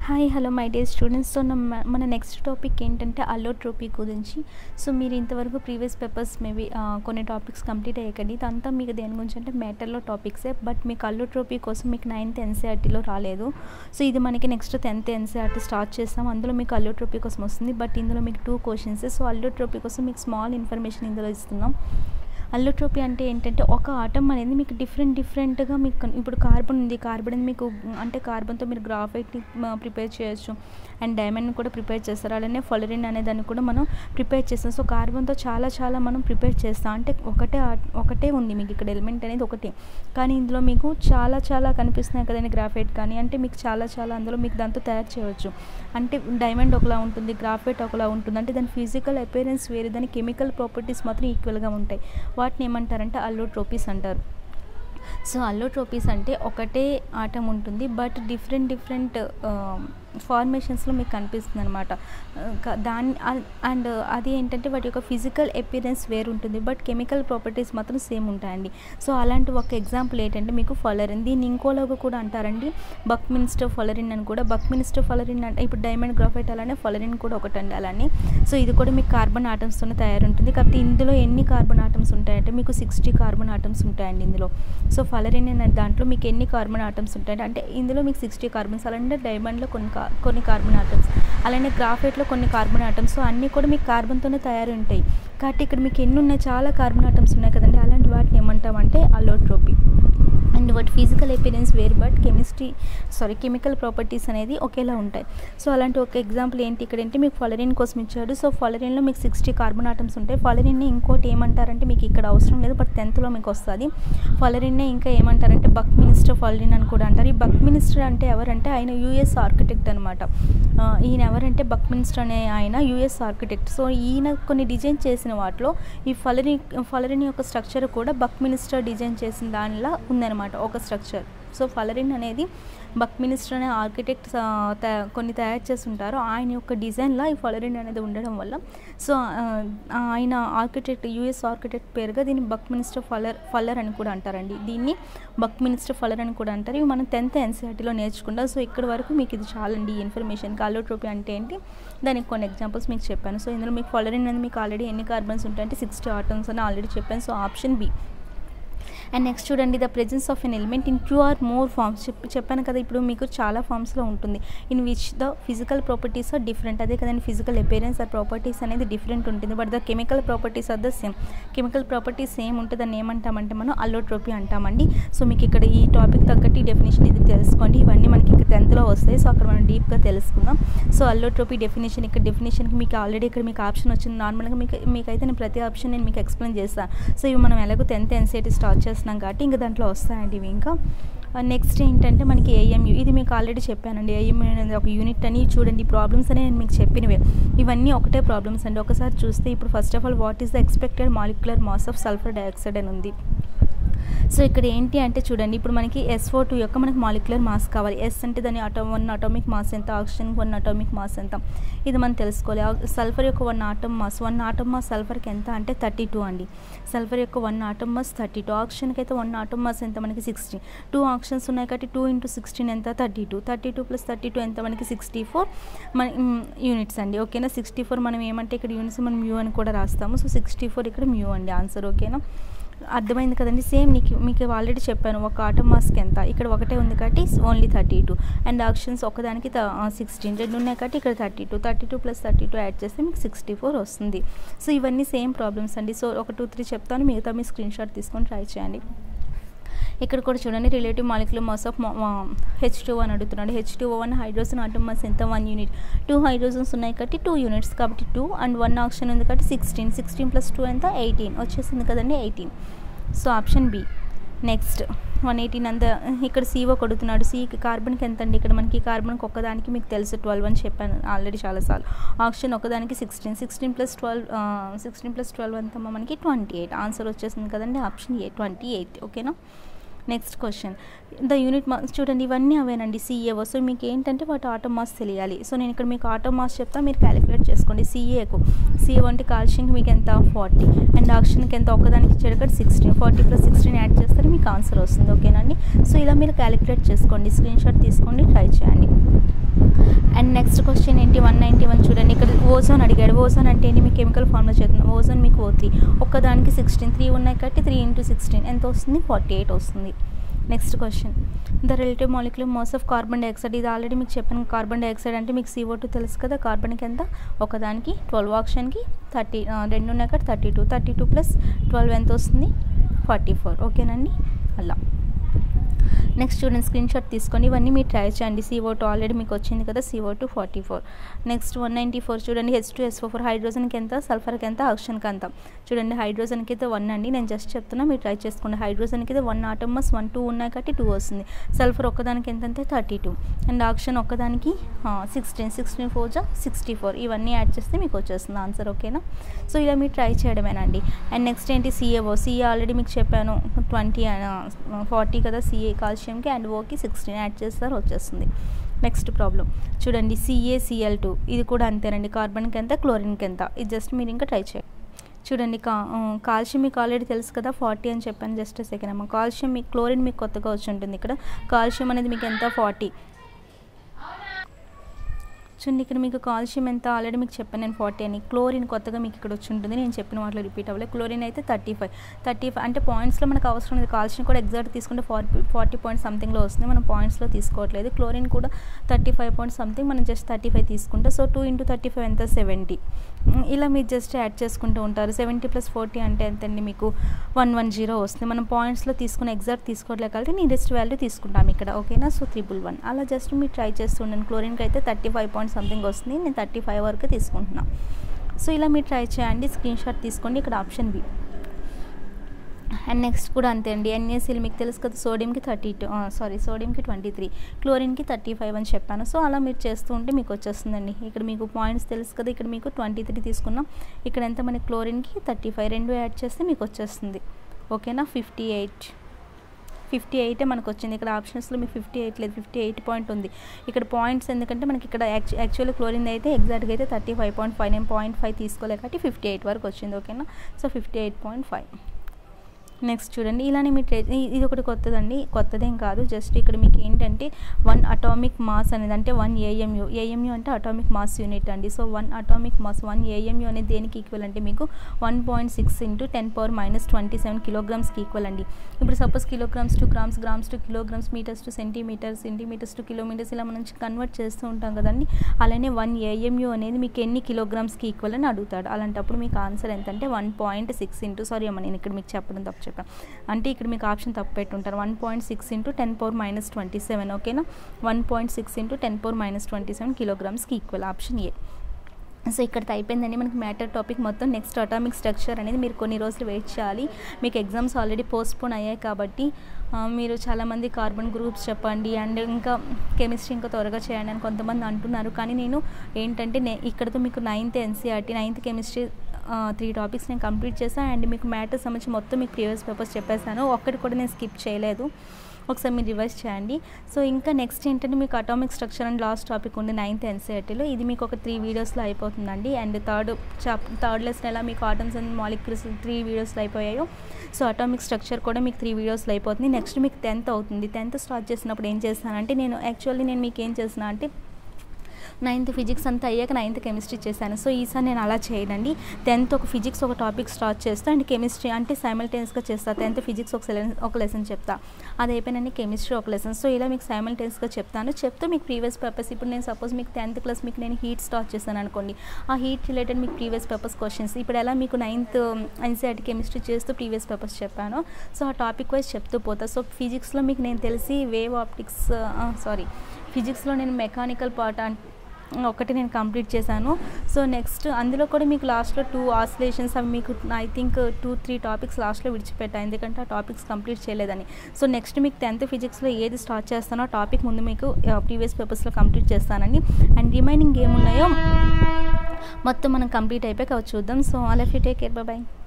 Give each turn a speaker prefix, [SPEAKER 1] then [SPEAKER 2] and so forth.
[SPEAKER 1] hi hello my dear students so మన మన next topic ఏంటంటే అల్లోట్రోపీ గురించి సో మీరు ఇంతవరకు ప్రీవియస్ పేపర్స్ మేబీ కొన్ని టాపిక్స్ కంప్లీట్ అయ్యకండి ఇదంతా మీకు దేని గురించి అంటే మ్యాటర్లో టాపిక్సే బట్ మీకు అల్లోట్రోపీ కోసం మీకు నైన్త్ ఎన్సీఆర్టీలో రాలేదు సో ఇది మనకి నెక్స్ట్ టెన్త్ ఎన్సీఆర్టీ స్టార్ట్ చేస్తాం అందులో మీకు అల్లోట్రోపీ కోసం వస్తుంది బట్ ఇందులో మీకు టూ క్వశ్చన్స్ సో అల్లోట్రోపీ కోసం మీకు స్మాల్ ఇన్ఫర్మేషన్ ఇందులో ఇస్తున్నాం అల్లోట్రోపీ అంటే ఏంటంటే ఒక ఆటం అనేది మీకు డిఫరెంట్ డిఫరెంట్గా మీకు కన్- ఇప్పుడు కార్బన్ ఉంది కార్బన్ అనేది మీకు అంటే కార్బన్తో మీరు గ్రాఫైట్ని ప్రిపేర్ చేయొచ్చు అండ్ డైమండ్ని కూడా ప్రిపేర్ చేస్తారు అలానే ఫొలరిన్ అనే దాన్ని కూడా మనం ప్రిపేర్ చేస్తాం సో కార్బన్తో చాలా చాలా మనం ప్రిపేర్ చేస్తాం అంటే ఒకటే ఆ- ఒకటే ఉంది మీకు ఇక్కడ ఎలిమెంట్ అనేది ఒకటే కానీ ఇందులో మీకు చాలా చాలా కనిపిస్తున్నాయి కదండి గ్రాఫైట్ కానీ అంటే మీకు చాలా చాలా అందులో మీకు దాంతో తయారు చేయవచ్చు అంటే డైమండ్ ఒకలా ఉంటుంది గ్రాఫైట్ ఒకలా ఉంటుంది అంటే దాని ఫిజికల్ అపేరెన్స్ వేరే దాని కెమికల్ ప్రాపర్టీస్ మాత్రం ఈక్వల్గా ఉంటాయి వాటిని ఏమంటారంటే అల్లోట్రోపీస్ అంటారు సో అల్లోట్రోపీస్ అంటే ఒకటే ఆటం ఉంటుంది బట్ డిఫరెంట్ డిఫరెంట్ ఫార్మేషన్స్లో మీకు కనిపిస్తుంది అనమాట దాని అండ్ అది ఏంటంటే వాటి యొక్క ఫిజికల్ అపీరెన్స్ వేరు ఉంటుంది బట్ కెమికల్ ప్రాపర్టీస్ మాత్రం సేమ్ ఉంటాయండి సో అలాంటి ఒక ఎగ్జాంపుల్ ఏంటంటే మీకు ఫలరిన్ దీన్ని ఇంకోలాగా కూడా అంటారండి బక్ మినిస్టర్ ఫలరిన్ అని కూడా బక్ మినిస్టర్ ఫలరిన్ అంటే ఇప్పుడు డైమండ్ గ్రాఫైట్ అలానే ఫలరిన్ కూడా ఒకటి అండి అలానే సో ఇది కూడా మీకు కార్బన్ ఆటమ్స్తోనే తయారు ఉంటుంది కాబట్టి ఇందులో ఎన్ని కార్బన్ ఆటమ్స్ ఉంటాయంటే మీకు సిక్స్టీ కార్బన్ ఆటమ్స్ ఉంటాయండి ఇందులో సో ఫలరిన్ అనే దాంట్లో మీకు ఎన్ని కార్బన్ ఆటమ్స్ ఉంటాయంటే అంటే ఇందులో మీకు సిక్స్టీ కార్బన్స్ అలానే డైమండ్లో కొన్ని కా- కొన్ని కార్బన్ ఆటమ్స్ అలానే గ్రాఫైట్లో కొన్ని కార్బన్ ఆటమ్స్ సో అన్నీ కూడా మీకు కార్బన్తోనే తయారు ఉంటాయి కాబట్టి ఇక్కడ మీకు ఎన్ని ఉన్నాయి చాలా కార్బన్ ఆటమ్స్ ఉన్నాయి కదండి అలాంటి వాటిని ఏమంటామంటే అలోట్రోపీ అండ్ వాటి ఫిజికల్ అపీరెన్స్ వేరు but chemistry sorry chemical properties అనేది ఒకేలా ఉంటాయి సో అలాంటి ఒక ఎగ్జాంపుల్ ఏంటి ఇక్కడ ఏంటి మీకు ఫలరిన్ కోసం ఇచ్చాడు సో ఫలరిన్లో మీకు సిక్స్టీ కార్బన్ ఆటమ్స్ ఉంటాయి ఫలరిన్ని ఇంకోటి ఏమంటారంటే మీకు ఇక్కడ అవసరం లేదు బట్ టెన్త్లో మీకు వస్తుంది ఫలరిన్నే ఇంకా ఏమంటారంటే బక్ మినిస్టర్ ఫలరిన్ అని కూడా అంటారు ఈ బక్ మినిస్టర్ అంటే ఎవరంటే ఆయన యూఎస్ ఆర్కిటెక్ట్ అనమాట ఈయన ఎవరంటే బక్ మినిస్టర్ అనే ఆయన యూఎస్ ఆర్కిటెక్ట్ సో ఈయన కొన్ని డిజైన్ చేసిన వాటిలో ఈ ఫలరిన్ ఫలరిన్ యొక్క స్ట్రక్చర్ కూడా బక్ మినిస్టర్ డిజైన్ చేసిన దానిలా ఉందన్నమాట ఒక స్ట్రక్చర్ సో ఫలరిన్ అనేది బక్ మినిస్టర్ అనే ఆర్కిటెక్ట్ కొన్ని తయారు చేసి ఉంటారు ఆయన యొక్క డిజైన్లో ఈ ఫలరిన్ అనేది ఉండడం వల్ల సో ఆ, ఆయన ఆర్కిటెక్ట్ యూఎస్ ఆర్కిటెక్ట్ పేరుగా దీన్ని బక్ మినిస్టర్ ఫలర్ ఫలర్ అని కూడా అంటారండి దీన్ని బక్ మినిస్టర్ ఫలర్ అని కూడా అంటారు ఇవి మనం టెన్త్ ఎన్సీఆర్టీలో నేర్చుకుంటాం సో ఇక్కడ వరకు మీకు ఇది చాలండి ఈ ఇన్ఫర్మేషన్ కాలోట్రోపీ అంటే ఏంటి దానికి కొన్ని ఎగ్జాంపుల్స్ మీకు చెప్పాను సో ఇందులో మీకు ఫలరిన్ అనేది మీకు ఆల్రెడీ ఎన్ని కార్బన్స్ ఉంటాయంటే సిక్స్టీ ఆటమ్స్ అని ఆల్రెడీ చెప్పాను so option B and next చూడండి the presence of an element in two or more forms చెప్పి చెప్పాను కదా ఇప్పుడు మీకు చాలా ఫార్మ్స్లో ఉంటుంది in which the physical properties are different అదే కదండి ఫిజికల్ అపేరెన్స్ ఆర్ ప్రాపర్టీస్ అనేది డిఫరెంట్ ఉంటుంది but the chemical properties are the same chemical properties same ఉంటుంది దాన్ని ఏమంటామంటే మనం అల్లోట్రోపీ అంటామండి సో మీకు ఇక్కడ ఈ టాపిక్ తగ్గట్టు ఈ డెఫినేషన్ ఇది తెలుసుకోండి ఇవన్నీ మనకి ఇక్కడ టెన్త్లో వస్తాయి సో అక్కడ మనం డీప్గా తెలుసుకుందాం సో అల్లోట్రోపీ డెఫినేషన్ ఇక్కడ డెఫినేషన్కి మీకు ఆల్రెడీ ఇక్కడ మీకు ఆప్షన్ వచ్చింది నార్మల్గా మీకు మీకైతే నేను ప్రతి ఆప్షన్ నేను మీకు ఎక్స్ప్లెయిన్ చేస్తాను సో ఇవి మనం ఎలాగో టెన్త్ ఎన్సీటీ స్టార్ట్ చేస్తున్నాం కాబట్టి ఇంకా దాంట్లో వస్తాయండి ఇవి ఇంకా నెక్స్ట్ ఏంటంటే మనకి ఏఎంయు ఇది మీకు ఆల్రెడీ చెప్పానండి ఏఎంయు అనేది ఒక యూనిట్ అని చూడండి ప్రాబ్లమ్స్ అని నేను మీకు చెప్పినవే ఇవన్నీ ఒకటే ప్రాబ్లమ్స్ అండి ఒకసారి చూస్తే ఇప్పుడు first of all what is the expected molecular mass of sulphur dioxide అని ఉంది సో ఇక్కడ ఏంటి అంటే చూడండి ఇప్పుడు మనకి ఎస్ఓ టూ యొక్క మనకి మాలిక్యులర్ మాస్ కావాలి ఎస్ అంటే దాని అటో వన్ అటామిక్ మాస్ ఎంత ఆక్సిజన్ వన్ అటామిక్ మాస్ ఎంత ఇది మనం తెలుసుకోవాలి సల్ఫర్ యొక్క one atom mass one atom mass సల్ఫర్కి ఎంత అంటే థర్టీ టూ అండి సల్ఫర్ యొక్క one atom mass thirty two ఆక్సిజన్కి అయితే వన్ ఆటమ్ మాస్ ఎంత మనకి సిక్స్టీ టూ ఆప్షన్స్ ఉన్నాయి కాబట్టి టూ ఇంటూ సిక్స్టీన్ ఎంత thirty two thirty two plus thirty two ఎంత మనకి సిక్స్టీ ఫోర్ మన యూనిట్స్ అండి ఓకేనా సిక్స్టీ ఫోర్ మనం ఏమంటే ఇక్కడ యూనిట్స్ మనం మ్యూ అని కూడా రాస్తాము సో సిక్స్టీ ఫోర్ ఇక్కడ మ్యూ అండి ఆన్సర్ ఓకేనా అర్థమైంది కదండి సేమ్ నీకు మీకు ఆల్రెడీ చెప్పాను ఒక ఆటో మాస్క్ ఎంత ఇక్కడ ఒకటే ఉంది కాబట్టి only thirty two and options ఒకదానికి సిక్స్టీన్ రెండు ఉన్నాయి కాబట్టి ఇక్కడ thirty two thirty two plus thirty two add చేస్తే మీకు సిక్స్టీ ఫోర్ వస్తుంది సో ఇవన్నీ సేమ్ ప్రాబ్లమ్స్ అండి సో ఒక టూ త్రీ చెప్తాను మిగతా మీ స్క్రీన్ షాట్ తీసుకొని ట్రై చేయండి ఇక్కడ కూడా చూడండి relative molecular mass of H two అని అడుగుతున్నాడు H two one hydrogen atom mass ఎంత వన్ యూనిట్ టూ హైడ్రోజన్స్ ఉన్నాయి కాబట్టి టూ యూనిట్స్ కాబట్టి టూ అండ్ వన్ ఆప్షన్ ఉంది కాబట్టి సిక్స్టీన్ సిక్స్టీన్ ప్లస్ టూ ఎంత ఎయిటీన్ వచ్చేసింది కదండి eighteen so option B next one eighteen అంత ఇక్కడ సీఓ కొడుతున్నాడు సి కార్బన్కి ఎంత అండి ఇక్కడ మనకి కార్బన్కి ఒక్కదానికి మీకు తెలుసు ట్వెల్వ్ అని చెప్పాను ఆల్రెడీ చాలాసార్లు ఆప్షన్ ఒకదానికి sixteen sixteen plus twelve sixteen plus twelve అంత మనకి ట్వంటీ ఎయిట్ ఆన్సర్ వచ్చేసింది కదండి ఆప్షన్ ఏ ట్వంటీ ఎయిట్ ఓకేనా next question the unit mass చూడండి ఇవన్నీ అవేనండి సిఏఓ సో మీకు ఏంటంటే వాటి ఆటో మాస్ తెలియాలి సో నేను ఇక్కడ మీకు ఆటో మాస్ చెప్తా మీరు క్యాలిక్యులేట్ చేసుకోండి సిఏకు సిఏ అంటే కాల్షియంకి మీకు ఎంత ఫార్టీ అండ్ ఆక్సిజన్కి ఎంత ఒకదానికి ఇచ్చేటక్కడ sixteen forty plus sixteen add చేస్తే మీకు ఆన్సర్ వస్తుంది ఓకేనండి సో ఇలా మీరు క్యాలిక్యులేట్ చేసుకోండి స్క్రీన్ షాట్ తీసుకోండి ట్రై చేయండి నెక్స్ట్ క్వశ్చన్ ఏంటి వన్ నైంటీ వన్ చూడండి ఇక్కడ ఓజోన్ అడిగాడు ఓజోన్ అంటే ఏంటి మీకు కెమికల్ ఫార్ములా చేస్తుంది ఓజోన్ మీకు ఓ త్రీ ఒక్కదానికి సిక్స్టీన్ త్రీ ఉన్నాయి కాబట్టి త్రీ ఇంటూ సిక్స్టీన్ ఎంత వస్తుంది ఫార్టీ ఎయిట్ వస్తుంది next question the relative molecular mass of carbon dioxide ఇది ఆల్రెడీ మీకు చెప్పాను కార్బన్ డైఆక్సైడ్ అంటే మీకు సిఓ టూ తెలుసు కదా కార్బన్కి ఎంత ఒకదానికి ట్వెల్వ్ ఆప్షన్కి థర్టీ రెండు ఉన్నాయి కదా thirty two thirty two plus twelve ఎంత వస్తుంది ఫార్టీ ఫోర్ ఓకేనండి అలా నెక్స్ట్ చూడండి స్క్రీన్ షాట్ తీసుకొని ఇవన్నీ మీరు ట్రై చేయండి సిఓ టూ ఆల్రెడీ మీకు వచ్చింది కదా CO two forty four next one ninety four చూడండి హెచ్ టూ ఎస్ ఫోర్ హైడ్రోజన్కి ఎంత సల్ఫర్కి ఎంత ఆక్సిజన్కి ఎంత చూడండి హైడ్రోజన్కి అయితే వన్ అండి నేను జస్ట్ చెప్తున్నా మీరు ట్రై చేసుకోండి హైడ్రోజన్కి అయితే వన్ ఆటోమస్ వన్ టూ ఉన్నాయి కాబట్టి టూ వస్తుంది సల్ఫర్ ఒక్కదానికి ఎంత అంటే థర్టీ టూ అండ్ ఆక్సిజన్ ఒక్కదానికి సిక్స్టీన్ సిక్స్టీన్ ఫోర్ జా సిక్స్టీ ఫోర్ ఇవన్నీ యాడ్ చేస్తే మీకు వచ్చేస్తుంది ఆన్సర్ ఓకేనా సో ఇలా మీరు ట్రై చేయడమేనండి అండ్ నెక్స్ట్ ఏంటి సిఏఓ సిఏ ఆల్రెడీ మీకు చెప్పాను ట్వంటీ ఫార్టీ కదా సిఏ కాల్షియంకి అండ్ ఓకి సిక్స్టీన్ యాడ్ చేస్తారు వచ్చేస్తుంది నెక్స్ట్ ప్రాబ్లం చూడండి సిఏసిఎల్ టూ ఇది కూడా అంతేనండి కార్బన్కి ఎంత క్లోరిన్కి ఎంత ఇది జస్ట్ మీరు ఇంకా ట్రై చేయండి చూడండి కా కాల్షియం మీకు ఆల్రెడీ తెలుసు కదా ఫార్టీ అని చెప్పాను జస్ట్ సెకండ్ అమ్మ కాల్షియం మీకు క్లోరిన్ మీకు కొత్తగా వచ్చి ఉంటుంది ఇక్కడ కాల్షియం అనేది మీకు ఎంత ఫార్టీ చూడండి ఇక్కడ మీకు కాల్షియం ఎంత ఆల్రెడీ మీకు చెప్పాను నేను ఫార్టీ అని క్లోరిన్ కొత్తగా మీకు ఇక్కడ వచ్చి ఉంటుంది నేను చెప్పిన వాటిలో రిపీట్ అవ్వలేదు క్లోరిన్ అయితే థర్టీ ఫైవ్ థర్టీ ఫైవ్ అంటే పాయింట్స్లో మనకు అవసరం లేదు కాల్షియం కూడా ఎగ్జాక్ట్ తీసుకుంటే ఫార్టీ ఫార్టీ పాయింట్ సంథింగ్లో వస్తుంది మనం పాయింట్స్లో తీసుకోవట్లేదు క్లోరిన్ కూడా థర్టీ ఫైవ్ పాయింట్ సంథింగ్ మనం జస్ట్ థర్టీ ఫైవ్ తీసుకుంటే so two into thirty five ఎంత సెవెంటీ ఇలా మీరు జస్ట్ యాడ్ చేసుకుంటూ ఉంటారు సెవెంటీ ప్లస్ ఫార్టీ అంటే ఎంతండి మీకు వన్ వన్ జీరో వస్తుంది మనం పాయింట్స్లో తీసుకుని ఎగ్జాక్ట్ తీసుకోవట్లేదు కాబట్టి నియరెస్ట్ వాల్యూ తీసుకుంటాం ఇక్కడ ఓకేనా సో త్రిబుల్ వన్ అలా జస్ట్ మీరు ట్రై చేస్తుండండి క్లోరిన్కి అయితే థర్టీ ఫైవ్ పాయింట్ సంథింగ్ వస్తుంది నేను థర్టీ ఫైవ్ వరకు తీసుకుంటున్నాను సో ఇలా మీరు ట్రై చేయండి స్క్రీన్ షాట్ తీసుకోండి ఇక్కడ ఆప్షన్ బి అండ్ నెక్స్ట్ కూడా అంతే అండి ఎన్ఏసీలు మీకు తెలుసు కదా సోడియంకి థర్టీ టూ సారీ సోడియంకి ట్వంటీ త్రీ క్లోరిన్కి థర్టీ ఫైవ్ అని చెప్పాను సో అలా మీరు చేస్తూ ఉంటే మీకు వచ్చేస్తుందండి ఇక్కడ మీకు పాయింట్స్ తెలుసు కదా ఇక్కడ మీకు ట్వంటీ త్రీ తీసుకున్నాం ఇక్కడ ఎంత మనకి క్లోరిన్కి థర్టీ ఫైవ్ రెండు యాడ్ చేస్తే మీకు వచ్చేస్తుంది ఓకేనా ఫిఫ్టీ ఎయిట్ ఫిఫ్టీ ఎయిటే మనకు వచ్చింది ఇక్కడ ఆప్షన్స్లో మీకు ఫిఫ్టీ ఎయిట్ లేదు ఫిఫ్టీ ఎయిట్ పాయింట్ ఉంది ఇక్కడ పాయింట్స్ ఎందుకంటే మనకి ఇక్కడ యాక్చు యాక్చువల్లీ క్లోరిన్ అయితే ఎగ్జాక్ట్గా అయితే థర్టీ ఫైవ్ పాయింట్ ఫైవ్ నేను పాయింట్ ఫైవ్ తీసుకోలే కాబట్టి ఫిఫ్టీ ఎయిట్ వరకు వచ్చింది ఓకేనా so fifty eight point five next చూడండి ఇలానే మీ ట్రే ఇది ఒకటి కొత్తదండి కొత్తదేం కాదు జస్ట్ ఇక్కడ మీకు ఏంటంటే వన్ అటామిక్ మాస్ అనేది అంటే వన్ ఏఎంయు ఏఎంయు అంటే అటామిక్ మాస్ యూనిట్ అండి so one atomic mass one AMU అనేది దేనికి ఈక్వల్ అంటే మీకు one point six into ten power minus twenty seven కిలోగ్రామ్స్కి ఈక్వల్ అండి ఇప్పుడు suppose kilograms to grams grams to kilograms metres to centimetres centimetres to kilometres ఇలా మనం కన్వర్ట్ చేస్తూ ఉంటాం కదండి అలానే వన్ ఏఎంయు అనేది మీకు ఎన్ని కిలోగ్రామ్స్కి ఈక్వల్ అని అడుగుతాడు అలాంటప్పుడు మీకు ఆన్సర్ ఎంత అంటే one point six into sorry అమ్మ నేను ఇక్కడ మీకు చెప్పడం తప్పు చెప్పాను అంటే ఇక్కడ మీకు ఆప్షన్ తప్పు పెట్టుంటారు one point six into ten power minus twenty seven ఓకేనా one point six into ten power minus twenty seven కిలోగ్రామ్స్కి ఈక్వల్ ఆప్షన్ ఏ సో ఇక్కడ అయిపోయిందండి మనకి మ్యాటర్ టాపిక్ మొత్తం నెక్స్ట్ అటామిక్ స్ట్రక్చర్ అనేది మీరు కొన్ని రోజులు వెయిట్ చేయాలి మీకు ఎగ్జామ్స్ ఆల్రెడీ పోస్ట్పోన్ అయ్యాయి కాబట్టి మీరు చాలామంది కార్బన్ గ్రూప్స్ చెప్పండి అండ్ ఇంకా కెమిస్ట్రీ ఇంకా త్వరగా చేయండి అని కొంతమంది అంటున్నారు కానీ నేను ఏంటంటే నే ఇక్కడతో మీకు ninth NCERT ninth chemistry three topics నేను కంప్లీట్ చేశాను అండ్ మీకు మ్యాటర్ సంబంధించి మొత్తం మీకు ప్రీవియస్ పేపర్స్ చెప్పేశాను ఒక్కటి కూడా నేను స్కిప్ చేయలేదు ఒకసారి మీరు రివైజ్ చేయండి సో ఇంకా నెక్స్ట్ ఏంటంటే మీకు atomic structure and last topic ఉంది నైన్త్ ఎన్సీఆర్టీలో ఇది మీకు ఒక త్రీ వీడియోస్లో అయిపోతుందండి and third chap third lesson ఎలా మీకు ఆటమ్స్ అండ్ మాలిక్యూల్స్ త్రీ వీడియోస్లో అయిపోయాయో సో అటామిక్ స్ట్రక్చర్ కూడా మీకు త్రీ వీడియోస్లో అయిపోతుంది నెక్స్ట్ మీకు టెన్త్ అవుతుంది టెన్త్ స్టార్ట్ చేసినప్పుడు ఏం చేస్తానంటే నేను యాక్చువల్లీ నేను మీకు ఏం చేసిన అంటే నైన్త్ ఫిజిక్స్ అంతా అయ్యాక నైన్త్ కెమిస్ట్రీ చేశాను సో ఈసారి నేను అలా చేయనండి టెన్త్ ఒక ఫిజిక్స్ ఒక టాపిక్ స్టార్ట్ చేస్తా అండ్ కెమిస్ట్రీ అంటే సైమల్టేనియస్గా చేస్తా టెన్త్ ఫిజిక్స్ ఒక ఒక లెసన్ చెప్తా అది అయిపోయినండి కెమిస్ట్రీ ఒక లెసన్ సో ఇలా మీకు సైమల్టేనియస్గా చెప్తాను చెప్తే మీకు ప్రీవియస్ పేపర్స్ ఇప్పుడు నేను సపోజ్ మీకు టెన్త్ క్లాస్ మీకు నేను హీట్ స్టార్ట్ చేశాను అనుకోండి ఆ హీట్ రిలేటెడ్ మీకు ప్రీవియస్ పేపర్స్ క్వశ్చన్స్ ఇప్పుడు ఎలా మీకు నైన్త్ ఎన్సీఆర్టీ కెమిస్ట్రీ చేస్తూ ప్రీవియస్ పేపర్స్ చెప్పాను సో ఆ టాపిక్ వైజ్ చెప్తూ పోతా సో ఫిజిక్స్లో మీకు నేను తెలిసి వేవ్ ఆప్టిక్స్ సారీ ఫిజిక్స్లో నేను మెకానికల్ పార్ట్ అంటే ఒకటి నేను కంప్లీట్ చేశాను సో నెక్స్ట్ అందులో కూడా మీకు లాస్ట్లో టూ ఆసిలేషన్స్ అవి మీకు I think two three topics లాస్ట్లో విడిచిపెట్టాను ఎందుకంటే ఆ టాపిక్స్ కంప్లీట్ చేయలేదని సో నెక్స్ట్ మీకు టెన్త్ ఫిజిక్స్లో ఏది స్టార్ట్ చేస్తానో ఆ టాపిక్ ముందు మీకు ప్రీవియస్ పేపర్స్లో కంప్లీట్ చేస్తానండి అండ్ రిమైనింగ్ ఏమున్నాయో మొత్తం మనం కంప్లీట్ అయిపోయాక చూద్దాం so all of you take care bye